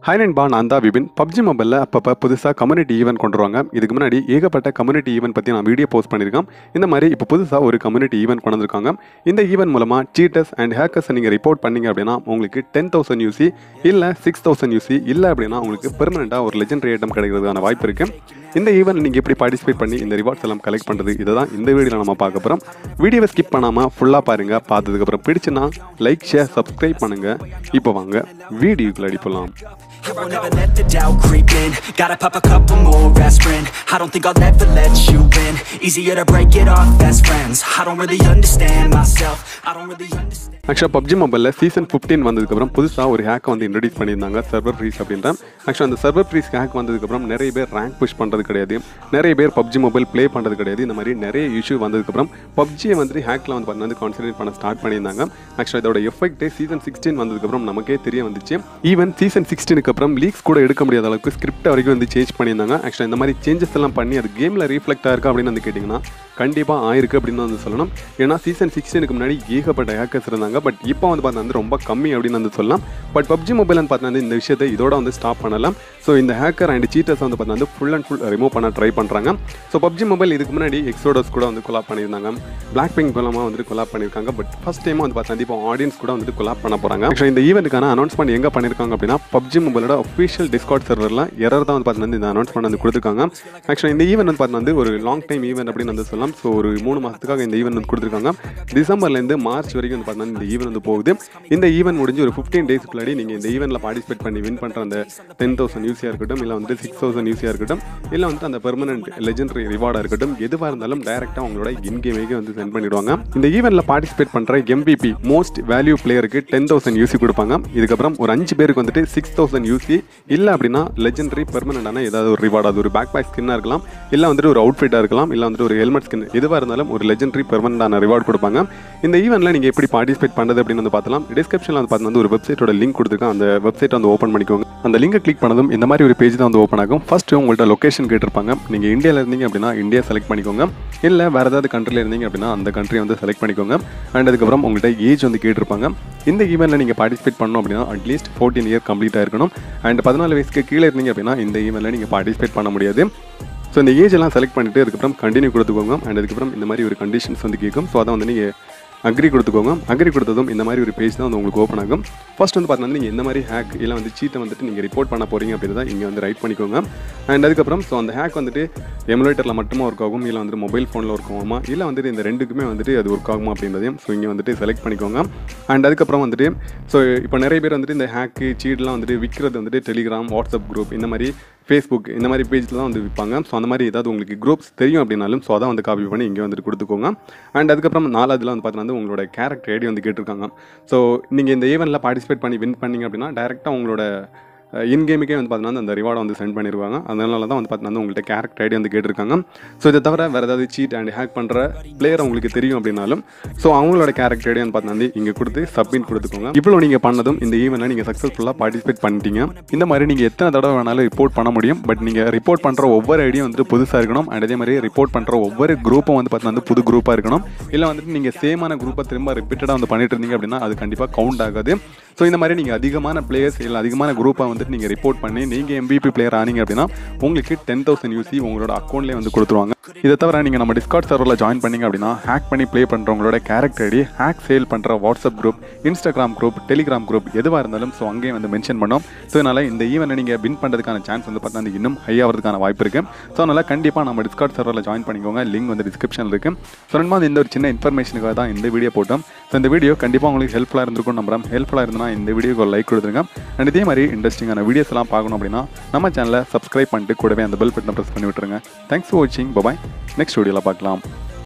high நண்பா நான் தான் விபின் பப்ஜி மொபைலில் அப்பப்போ புதுசாக கம்யூனிட்டி ஈவெண்ட் கொண்டு வருவாங்க இதுக்கு முன்னாடி ஏகப்பட்ட கம்யூனிட்டி ஈவெண்ட் பற்றி நான் வீடியோ போஸ்ட் பண்ணியிருக்கேன் இந்த மாதிரி இப்போ புதுசாக ஒரு கம்யூனிட்டி ஈவெண்ட் கொண்டு வந்திருக்காங்க இந்த ஈவெண்ட் மூலமாக சீட்டர்ஸ் அண்ட் ஹேக்கர்ஸ் நீங்கள் ரிப்போர்ட் பண்ணீங்க அப்படின்னா உங்களுக்கு டென் தௌசண்ட் யூசி இல்லை சிக்ஸ் தௌசண்ட் யூசி இல்லை அப்படின்னா உங்களுக்கு பெர்மனெண்ட்டாக ஒரு லெஜெண்டரி ஐட்டம் கிடைக்கிறதுக்கான வாய்ப்பு இருக்குது இந்த ஈவெண்ட் நீங்கள் எப்படி பார்ட்டிசிபேட் பண்ணி இந்த ரிவார்ட்ஸ் எல்லாம் கலெக்ட் பண்ணுறது இதை தான் இந்த வீடியோவில் நம்ம பார்க்க போகிறோம் வீடியோவை ஸ்கிப் பண்ணாமல் ஃபுல்லாக பாருங்கள் பார்த்ததுக்கப்புறம் பிடிச்சுன்னா லைக் ஷேர் சப்ஸ்கிரைப் பண்ணுங்கள் இப்போ வாங்க வீடியோக்குள்ள அடிப்பலாம் I won't ever let the doubt creep in Gotta pop a couple more aspirin I don't think I'll ever let you in Easier to break it off best friends I don't really understand myself I don't really understand ஆக்சுவலாக PUBG மொபைலில் season fifteen வந்ததுக்கப்புறம் புதுசாக ஒரு ஹேக்கை வந்து introduce பண்ணியிருந்தாங்க server freeze அப்படின்ற ஆக்சுவலாக அந்த சர்வர் ஃப்ரீஸ் ஹேக் வந்ததுக்கப்புறம் நிறைய பேர் ரேங்க் புஷ் பண்ணுறது கிடையாது நிறைய பேர் பப்ஜி மொபைல் ப்ளே பண்ணுறது கிடையாது இந்த மாதிரி நிறைய இஷ்யூ வந்ததுக்கப்புறம் பப்ஜியை வந்து ஹேக்கில் வந்து பார்த்தீங்கன்னா கான்சன்ட்ரேட் பண்ண ஸ்டார்ட் பண்ணியிருந்தாங்க ஆக்சுவலாக இதோட எஃபெக்ட் சீசன் சிக்ஸ்டீன் வந்ததுக்கப்புறம் நமக்கே தெரிய வந்துச்சு ஈவன் சீசன் சிக்ஸ்டீனுக்கு அப்புறம் லீக்ஸ் கூட எடுக்க முடியாத அளவுக்கு ஸ்கிரிப்ட் வரைக்கும் வந்து சேஞ்ச் பண்ணியிருந்தாங்க ஆக்சுவலாக இந்த மாதிரி சேஞ்சஸ் எல்லாம் பண்ணி அது கேமில் ரீஃப்ளெக்ட் ஆயிருக்கா அப்படின்னு வந்து கேட்டிங்கன்னா கண்டிப்பாக ஆயிருக்கு அப்படின்னு தான் வந்து சொல்லணும் ஏன்னா சீசன் சிக்ஸ்டீனுக்கு முன்னாடி ஏகப்பட்ட ஹேக்கர்ஸ் இருந்தாங்க பட் இப்போ வந்து பார்த்தா வந்து ரொம்ப கம்மி அப்படின்னு வந்து சொல்லலாம் பட் பப்ஜி மொபைல்னு பார்த்தா இந்த விஷயத்தை இதோட வந்து ஸ்டாப் பண்ணலாம் ஸோ இந்த ஹேக்கர் அண்ட் சீட்டர்ஸ் வந்து பார்த்தா வந்து ஃபுல் அண்ட் ஃபுல் ரிமூவ் பண்ண ட்ரை பண்ணுறாங்க ஸோ பப்ஜி மொபைல் இதுக்கு முன்னாடி எக்ஸோடஸ் கூட வந்து கொலாப் பண்ணியிருந்தாங்க பிளாக் பிங்க் மூலமாக வந்துட்டு கொலாப் பண்ணியிருக்காங்க பட் ஃபஸ்ட் டைம் வந்து பார்த்தா இப்போ ஆடியன்ஸ் கூட வந்துட்டு கொலாப் பண்ண போகிறாங்க ஆக்சுவலி இந்த ஈவெண்ட்டுக்கான அனௌன்ஸ்மெண்ட் எங்கே பண்ணியிருக்காங்க அப்படின்னா பப்ஜி மொபைலோட அஃபிஷியல் டிஸ்கார்ட் சர்வரில் எரர் தான் வந்து பார்த்தீங்கன்னா இந்த அனௌன்ஸ்மெண்ட் வந்து கொடுத்துருக்காங்க ஆக்சுவலி இந்த ஈவெண்ட் வந்து பார்த்தீங்கன்னா வந்து ஒரு லாங் டைம் ஈவெண்ட் அப்படின்னு வந்து சொல்லலாம் ஸோ ஒரு மூணு மாதத்துக்காக இந்த ஈவெண்ட் வந்து கொடுத்துருக்காங்க டிசம்பர்லேருந்து மார்ச் வரைக்கும் வந்து பார்த்தீங்கன்னா இந்த ஈவெண்ட் வந்து போகுது இந்த ஈவெண்ட் முடிஞ்சு ஒரு ஃபிஃப்டீன் டேஸ்க்குள்ளாடி நீங்கள் இந்த ஈவெண்ட்டில் பார்ட்டிசிபேட் பண்ணி வின் பண்ணுற அந்த டென் தௌசண்ட் யூசியாக இருக்கட்டும் இல்லை வந்து சிக்ஸ் தௌசண்ட் யூசியாக இருக்கட்டும் இல்லை வந்து அந்த பெர்மனன்ட் லெஜெண்டரி ரிவார்டாக இருக்கட்டும் எதுவாக இருந்தாலும் டேரெக்டாக உங்களோட இன் கேமுக்கு வந்து சென்ட் பண்ணிடுவாங்க இந்த ஈவெண்ட்டில் பார்ட்டிசிபேட் பண்ணுற எம்பிபி மோஸ்ட் வேல்யூ பிளேயருக்கு டென் தௌசண்ட் யூசி கொடுப்பாங்க இதுக்கப்புறம் ஒரு அஞ்சு பேருக்கு வந்துட்டு சிக்ஸ் தௌசண்ட் யூசி இல்லை அப்படின்னா லெஜெண்டரி பெர்மனண்டான ஏதாவது ஒரு ரிவார்டு அது ஒரு பேக் பேக் ஸ்கின்னாக இருக்கலாம் இல்லை வந்துட்டு ஒரு அவுட்ஃபிட்டாக இருக்கலாம் இல்லை வந்துட்டு ஒரு ஹெல்மெட் ஸ்கின் எதுவாக இருந்தாலும் ஒரு லெஜெண்டரி பெர்மனண்டான ரிவார்டு கொடுப்பாங்க இந்த ஈவெண்ட்டில் நீங்கள் எப்படி பார்ட்டிசிபேட் பண்ணுறது அப்படின்னு வந்து பார்த்தலாம் டிஸ்கிரிப்ஷனில் வந்து பார்த்தீங்கன்னா ஒரு வெப்சைட்டோட லிங்க் கொடுத்துருக்கேன் அந்த வெப்சைட் வந்து ஓப்பன் பண்ணிக்கோங்க அந்த லிங்கை கிளிக் பண்ணதும் இந்த மாதிரி ஒரு பேஜ் தான் வந்து ஓப்பன் ஆகும் ஃபர்ஸ்ட் உங்கள்கிட்ட லொக்கேஷன் கேட்டிருப்பாங்க நீங்கள் இந்தியாவில் இருந்தீங்க அப்படின்னா இந்தியா செலக்ட் பண்ணிக்கோங்க இல்லை வேறு ஏதாவது கண்ட்ரியில் இருந்தீங்க அப்படின்னா அந்த கண்ட்ரி வந்து செலக்ட் பண்ணிக்கோங்க அண்ட் அதுக்கப்புறம் உங்கள்கிட்ட ஏஜ் வந்து கேட்டிருப்பாங்க இந்த ஈவெண்ட்டில் நீங்கள் பார்ட்டிசிபேட் பண்ணணும் அப்படின்னா அட்லீஸ்ட் ஃபோர்டீன் இயர் கம்ப்ளீட் ஆயிருக்கணும் அண்ட் பதினாலு வயசுக்கு கீழே இருந்தீங்க அப்படின்னா இந்த ஈவெண்ட்டில் நீங்கள் பார்ட்டிசிபேட் பண்ண முடியாது ஸோ இந்த ஏஜ் எல்லாம் செலக்ட் பண்ணிட்டு அதுக்கப்புறம் கண்டினியூ கொடுத்துக்கோங்க அண்ட் அதுக்கப்புறம் இந்த மாதிரி ஒரு கண்டிஷன்ஸ் வந்து கேட்கும் ஸோ அதை வந்து நீங்கள் அக்ரி கொடுத்துக்கோங்க அக்ரி கொடுத்ததும் இந்த மாதிரி ஒரு பேஜ் தான் வந்து உங்களுக்கு ஓப்பன் ஆகும் ஃபர்ஸ்ட் வந்து பார்த்தீங்கன்னா நீங்கள் எந்த மாதிரி ஹேக் இல்லை வந்து சீட்டை வந்துட்டு நீங்கள் ரிப்போர்ட் பண்ண போகிறீங்க அப்படின்றத இங்கே வந்து ரைட் பண்ணிக்கோங்க அண்ட் அதுக்கப்புறம் ஸோ அந்த ஹேக் வந்துட்டு எமுலேட்டரில் மட்டுமா ஒர்க் ஆகும் இல்லை வந்து மொபைல் ஃபோனில் ஒர்க் ஆகுமா இல்லை வந்துட்டு இந்த ரெண்டுக்குமே வந்துட்டு அது ஒர்க் ஆகுமா அப்படின்றதையும் ஸோ இங்கே வந்துட்டு செலக்ட் பண்ணிக்கோங்க அண்ட் அதுக்கப்புறம் வந்துட்டு ஸோ இப்போ நிறைய பேர் வந்துட்டு இந்த ஹேக்கு சீட்லாம் வந்துட்டு விற்கிறது வந்துட்டு டெலிகிராம் வாட்ஸ்அப் குரூப் இந்த மாதிரி ஃபேஸ்புக் இந்த மாதிரி பேஜில் தான் வந்து விற்பாங்க ஸோ அந்த மாதிரி ஏதாவது உங்களுக்கு குரூப்ஸ் தெரியும் அப்படின்னாலும் ஸோ அதை வந்து காப்பி பண்ணி இங்கே வந்துட்டு கொடுத்துக்கோங்க அண்ட் அதுக்கப்புறம் நாலாவதுல வந்து பார்த்தீங்கன்னா உங்களோட கேரக்டர் ஐடி வந்து கேட்டிருக்காங்க ஸோ நீங்கள் இந்த ஈவெண்ட்டில் பார்ட்டிசிபேட் பண்ணி வின் பண்ணீங்க அப்படின்னா டேரெக்டாக உங்களோட இன் கேமுக்கே வந்து பார்த்தீங்கன்னா அந்த ரிவார்டை வந்து சென்ட் பண்ணிடுவாங்க அதனால தான் வந்து பார்த்தீங்கன்னா உங்கள்கிட்ட கேரக்டர் ஐடி வந்து கேட்டிருக்காங்க ஸோ இதை தவிர வேறு ஏதாவது சீட் அண்ட் ஹேக் பண்ணுற பிளேயர் உங்களுக்கு தெரியும் அப்படின்னாலும் ஸோ அவங்களோட கேரக்டர் ஐடி வந்து பார்த்தீங்கன்னா இங்கே கொடுத்து சப்மிட் கொடுத்துக்கோங்க இவ்வளோ நீங்கள் பண்ணதும் இந்த ஈவெண்ட்டில் நீங்கள் சக்ஸஸ்ஃபுல்லாக பார்ட்டிசிபேட் பண்ணிட்டீங்க இந்த மாதிரி நீங்கள் எத்தனை தடவை வேணாலும் ரிப்போர்ட் பண்ண முடியும் பட் நீங்கள் ரிப்போர்ட் பண்ணுற ஒவ்வொரு ஐடியும் வந்துட்டு புதுசாக இருக்கணும் அண்ட் அதே மாதிரி ரிப்போர்ட் பண்ணுற ஒவ்வொரு குரூப்பும் வந்து பார்த்தீங்கன்னா வந்து புது குரூப்பாக இருக்கணும் இல்லை வந்துட்டு நீங்கள் சேமான குரூப்பை திரும்ப ரிப்பீட்டடாக வந்து பண்ணிட்டு இருந்தீங்க அப்படின்னா அது கண்டிப்பாக கவுண்ட் ஆகாது ஸோ இந்த மாதிரி நீங்கள் அதிகமான பிளேயர்ஸ் இல்லை அதிகமான குரூப்பை வந்துட்டு நீங்கள் ரிப்போர்ட் பண்ணி நீங்கள் எம்பிபி பிளேயர் ஆனீங்க அப்படின்னா உங்களுக்கு டென் தௌசண்ட் யூசி உங்களோட அக்கௌண்ட்லேயே வந்து கொடுத்துருவாங்க இதை தவிர நீங்கள் நம்ம டிஸ்கார்ட் சர்வரில் ஜாயின் பண்ணீங்க அப்படின்னா ஹேக் பண்ணி ப்ளே பண்ணுறவங்களோட கேரக்டர் ஐடி ஹேக் சேல் பண்ணுற WhatsApp group Instagram group Telegram group எதுவாக இருந்தாலும் ஸோ அங்கேயும் வந்து மென்ஷன் பண்ணோம் ஸோ அதனால் இந்த ஈவெண்ட்டை நீங்கள் வின் பண்ணுறதுக்கான சான்ஸ் வந்து பார்த்தீங்கன்னா இன்னும் ஹை ஆகிறதுக்கான வாய்ப்பு இருக்குது ஸோ அதனால் கண்டிப்பாக நம்ம டிஸ்கார்ட் சர்வரில் ஜாயின் பண்ணிக்கோங்க லிங்க் வந்து டிஸ்கிரிப்ஷனில் இருக்குது ஸோ ரெண்டு இந்த ஒரு சின்ன இன்ஃபர்மேஷனுக்காக தான் இந்த வீடியோ போட்டோம் ஸோ இந்த வீடியோ கண்டிப்பாக உங்களுக்கு ஹெல்ப்ஃபுல்லாக இருந்திருக்கும் நம்புறேன் ஹெல்ப்ஃபுல்லாக இருந்தால் இந்த வீடியோக்கு ஒரு லைக் கொடுத்துருங்க அண்ட் இதே மாதிரி இன்ட்ரெஸ்டிங்கான வீடியோஸ் எல்லாம் பார்க்கணும் அப்படின்னா நம்ம சேனலை சப்ஸ்கிரைப் பண்ணிட்டு கூடவே அந்த பெல் பட்டனை ப்ரெஸ் பண்ணி விட்டுருங்க தேங்க்ஸ் ஃபார் வாட்சிங் பபாய் நெக்ஸ்ட் வீடியோவில் பார்க்கலாம்